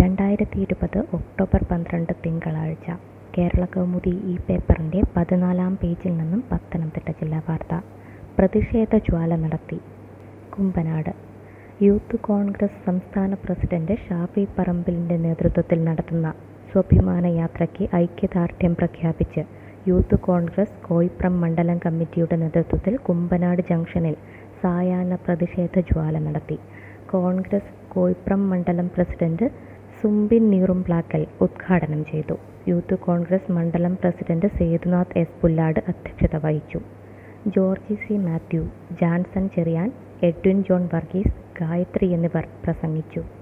രണ്ടായിരത്തി ഇരുപത് ഒക്ടോബർ പന്ത്രണ്ട് തിങ്കളാഴ്ച കേരളകൗമുദി ഈ പേപ്പറിൻ്റെ പതിനാലാം പേജിൽ നിന്നും പത്തനംതിട്ട ജില്ലാ വാർത്ത പ്രതിഷേധജ്വാല നടത്തി കുമ്പനാട് യൂത്ത് കോൺഗ്രസ് സംസ്ഥാന പ്രസിഡന്റ് ഷാഫി പറമ്പിലിൻ്റെ നേതൃത്വത്തിൽ നടത്തുന്ന സ്വാഭിമാന യാത്രയ്ക്ക് ഐക്യദാർഢ്യം പ്രഖ്യാപിച്ച് യൂത്ത് കോൺഗ്രസ് കോയിപ്രം മണ്ഡലം കമ്മിറ്റിയുടെ നേതൃത്വത്തിൽ കുമ്പനാട് ജംഗ്ഷനിൽ സായാഹ്ന പ്രതിഷേധജ്വാല നടത്തി കോൺഗ്രസ് കോയിപ്രം മണ്ഡലം പ്രസിഡന്റ് സുംബിൻ നീറുംപ്ലാക്കൽ ഉദ്ഘാടനം ചെയ്തു യൂത്ത് കോൺഗ്രസ് മണ്ഡലം പ്രസിഡന്റ് സേതുനാഥ് എസ് പുല്ലാട് അധ്യക്ഷത വഹിച്ചു ജോർജി സി മാത്യു ജാൻസൺ ചെറിയാൻ എഡ്വിൻ ജോൺ വർഗീസ് ഗായത്രി എന്നിവർ പ്രസംഗിച്ചു